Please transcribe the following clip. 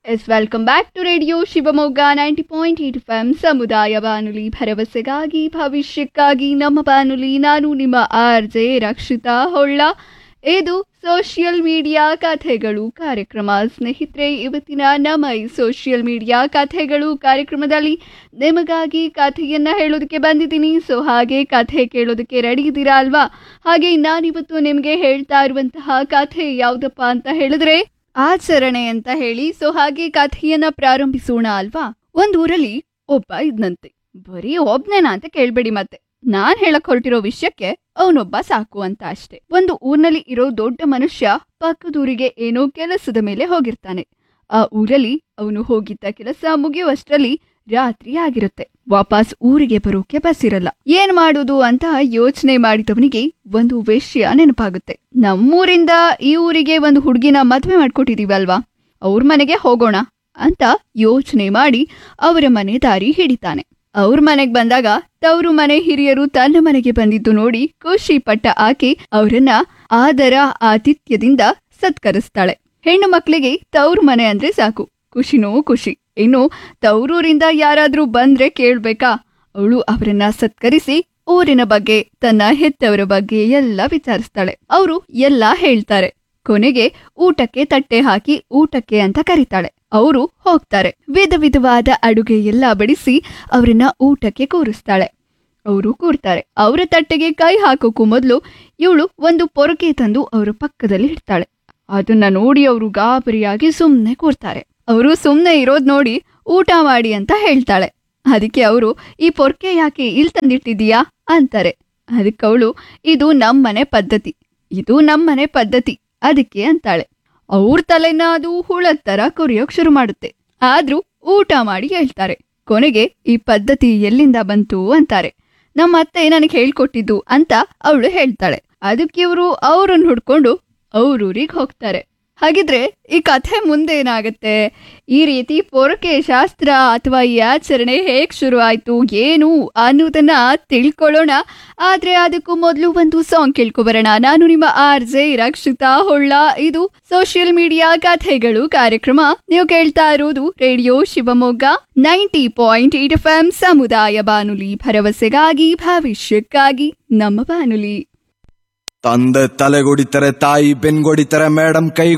S welcome back to radio Shivamogga ninety point eight F M ಸಮುದಾಯ ಬಾನುಲಿ ಭರವಸೆಗಾಗಿ ಭವಿಷ್ಯಕ್ಕಾಗಿ ನಮ್ಮ ಬಾನುಲಿ ನಾನು ನಿಮ್ಮ ಆರ್ ಜೆ ರಕ್ಷಿತಾ ಹೊಳ್ಳ ಇದು ಸೋಷಿಯಲ್ ಮೀಡಿಯಾ ಕಥೆಗಳು ಕಾರ್ಯಕ್ರಮ ಸ್ನೇಹಿತರೆ ಇವತ್ತಿನ ನಮ್ಮ ಈ ಸೋಷಿಯಲ್ ಮೀಡಿಯಾ ಕಥೆಗಳು ಕಾರ್ಯಕ್ರಮದಲ್ಲಿ ನಿಮಗಾಗಿ ಕಥೆಯನ್ನ ಹೇಳೋದಕ್ಕೆ ಬಂದಿದ್ದೀನಿ ಸೊ ಹಾಗೆ ಕಥೆ ಕೇಳೋದಕ್ಕೆ ರೆಡಿ ಇದ್ದೀರಾ ಅಲ್ವಾ ಹಾಗೆ ನಾನಿವತ್ತು ನಿಮಗೆ ಹೇಳ್ತಾ ಇರುವಂತಹ ಕಥೆ ಯಾವುದಪ್ಪ ಅಂತ ಹೇಳಿದ್ರೆ ಆಚರಣೆ ಅಂತ ಹೇಳಿ ಸೊ ಹಾಗೆ ಕಥೆಯನ್ನ ಪ್ರಾರಂಭಿಸೋಣ ಅಲ್ವಾ ಒಂದ್ ಊರಲ್ಲಿ ಒಬ್ಬ ಇದ್ನಂತೆ ಬರೀ ಒಬ್ನೇನಾ ಅಂತ ಕೇಳ್ಬೇಡಿ ಮತ್ತೆ ನಾನ್ ಹೇಳಕ್ ಹೊರಟಿರೋ ವಿಷಯಕ್ಕೆ ಅವನೊಬ್ಬ ಸಾಕು ಅಂತ ಅಷ್ಟೇ ಒಂದು ಊರ್ನಲ್ಲಿ ಇರೋ ದೊಡ್ಡ ಮನುಷ್ಯ ಪಕ್ಕದೂರಿಗೆ ಏನೋ ಕೆಲಸದ ಮೇಲೆ ಹೋಗಿರ್ತಾನೆ ಆ ಊರಲ್ಲಿ ಅವನು ಹೋಗಿದ್ದ ಕೆಲಸ ಮುಗಿಯುವಷ್ಟರಲ್ಲಿ ರಾತ್ರಿ ಆಗಿರುತ್ತೆ ವಾಪಸ್ ಊರಿಗೆ ಬರೋಕೆ ಬಸ್ ಇರಲ್ಲ ಏನ್ ಮಾಡುದು ಅಂತ ಯೋಚನೆ ಮಾಡಿದವನಿಗೆ ಒಂದು ವಿಷಯ ನೆನಪಾಗುತ್ತೆ ನಮ್ಮೂರಿಂದ ಈ ಊರಿಗೆ ಒಂದು ಹುಡುಗಿನ ಮದ್ವೆ ಮಾಡ್ಕೊಟ್ಟಿದೀವಲ್ವಾ ಅವ್ರ ಮನೆಗೆ ಹೋಗೋಣ ಅಂತ ಯೋಚನೆ ಮಾಡಿ ಅವರ ಮನೆ ದಾರಿ ಹಿಡಿತಾನೆ ಅವ್ರ ಮನೆಗ್ ಬಂದಾಗ ತವರು ಮನೆ ಹಿರಿಯರು ತನ್ನ ಮನೆಗೆ ಬಂದಿದ್ದು ನೋಡಿ ಖುಷಿ ಪಟ್ಟ ಆಕೆ ಅವರನ್ನ ಆದರ ಆತಿಥ್ಯದಿಂದ ಸತ್ಕರಿಸ್ತಾಳೆ ಹೆಣ್ಣು ಮಕ್ಕಳಿಗೆ ತವ್ರ ಮನೆ ಅಂದ್ರೆ ಸಾಕು ಖುಷಿನೂ ಖುಷಿ ಇನ್ನು ತವರೂರಿಂದ ಯಾರಾದ್ರೂ ಬಂದ್ರೆ ಕೇಳ್ಬೇಕಾ ಅವಳು ಅವರನ್ನ ಸತ್ಕರಿಸಿ ಊರಿನ ಬಗ್ಗೆ ತನ್ನ ಹೆತ್ತವರ ಬಗ್ಗೆ ಎಲ್ಲ ವಿಚಾರಿಸ್ತಾಳೆ ಅವರು ಎಲ್ಲ ಹೇಳ್ತಾರೆ ಕೊನೆಗೆ ಊಟಕ್ಕೆ ತಟ್ಟೆ ಹಾಕಿ ಊಟಕ್ಕೆ ಅಂತ ಕರೀತಾಳೆ ಅವರು ಹೋಗ್ತಾರೆ ವಿಧ ವಿಧವಾದ ಅಡುಗೆ ಎಲ್ಲ ಬಡಿಸಿ ಅವರನ್ನ ಊಟಕ್ಕೆ ಕೂರಿಸ್ತಾಳೆ ಅವರು ಕೂರ್ತಾರೆ ಅವರ ತಟ್ಟೆಗೆ ಕೈ ಹಾಕೋಕ್ಕೂ ಮೊದಲು ಇವಳು ಒಂದು ಪೊರಕೆ ತಂದು ಅವರ ಪಕ್ಕದಲ್ಲಿ ಇಡ್ತಾಳೆ ಅದನ್ನ ನೋಡಿ ಅವರು ಗಾಬರಿಯಾಗಿ ಸುಮ್ಮನೆ ಕೂರ್ತಾರೆ ಅವರು ಸುಮ್ಮನೆ ಇರೋದ್ ನೋಡಿ ಊಟ ಮಾಡಿ ಅಂತ ಹೇಳ್ತಾಳೆ ಅದಕ್ಕೆ ಅವರು ಈ ಪೊರ್ಕೆ ಯಾಕೆ ಇಲ್ಲಿ ತಂದಿಟ್ಟಿದೀಯಾ ಅಂತಾರೆ ಅದಕ್ಕೆ ಅವಳು ಇದು ನಮ್ಮನೆ ಪದ್ಧತಿ ಇದು ನಮ್ಮನೆ ಪದ್ಧತಿ ಅದಕ್ಕೆ ಅಂತಾಳೆ ಅವ್ರ ತಲೆನ ಅದು ಹುಳದ ತರ ಕೊರಿಯೋಕ್ ಶುರು ಮಾಡುತ್ತೆ ಆದ್ರೂ ಊಟ ಮಾಡಿ ಹೇಳ್ತಾರೆ ಕೊನೆಗೆ ಈ ಪದ್ಧತಿ ಎಲ್ಲಿಂದ ಬಂತು ಅಂತಾರೆ ನಮ್ಮ ಅತ್ತೆ ನನಗೆ ಹೇಳ್ಕೊಟ್ಟಿದ್ದು ಅಂತ ಅವಳು ಹೇಳ್ತಾಳೆ ಅದಕ್ಕೆ ಇವರು ಅವ್ರನ್ನ ಹುಡ್ಕೊಂಡು ಅವ್ರೂರಿಗೆ ಹೋಗ್ತಾರೆ ಹಾಗಿದ್ರೆ ಈ ಕಥೆ ಮುಂದೆ ಏನಾಗುತ್ತೆ ಈ ರೀತಿ ಪೊರಕೆ ಶಾಸ್ತ್ರ ಅಥವಾ ಈ ಆಚರಣೆ ಹೇಗ್ ಶುರು ಆಯ್ತು ಏನು ಅನ್ನೋದನ್ನ ತಿಳ್ಕೊಳ್ಳೋಣ ಆದ್ರೆ ಅದಕ್ಕೂ ಮೊದಲು ಒಂದು ಸಾಂಗ್ ಕೇಳ್ಕೊಬರೋಣ ನಾನು ನಿಮ್ಮ ಆರ್ ಜೆ ರಕ್ಷಿತಾ ಹೊಳ್ಳ ಇದು ಸೋಷಿಯಲ್ ಮೀಡಿಯಾ ಕಥೆಗಳು ಕಾರ್ಯಕ್ರಮ ನೀವು ಕೇಳ್ತಾ ಇರೋದು radio Shivamogga ninety point eight F M ಸಮುದಾಯ ಬಾನುಲಿ ಭರವಸೆಗಾಗಿ ಭವಿಷ್ಯಕ್ಕಾಗಿ ನಮ್ಮ ಬಾನುಲಿ ತಂದೆ ತಲೆಗೊಡಿತಾರೆ ತಾಯಿ ಬೆನ್ಗೊಡಿತಾರೆ ಮೇಡಮ್ ಕೈ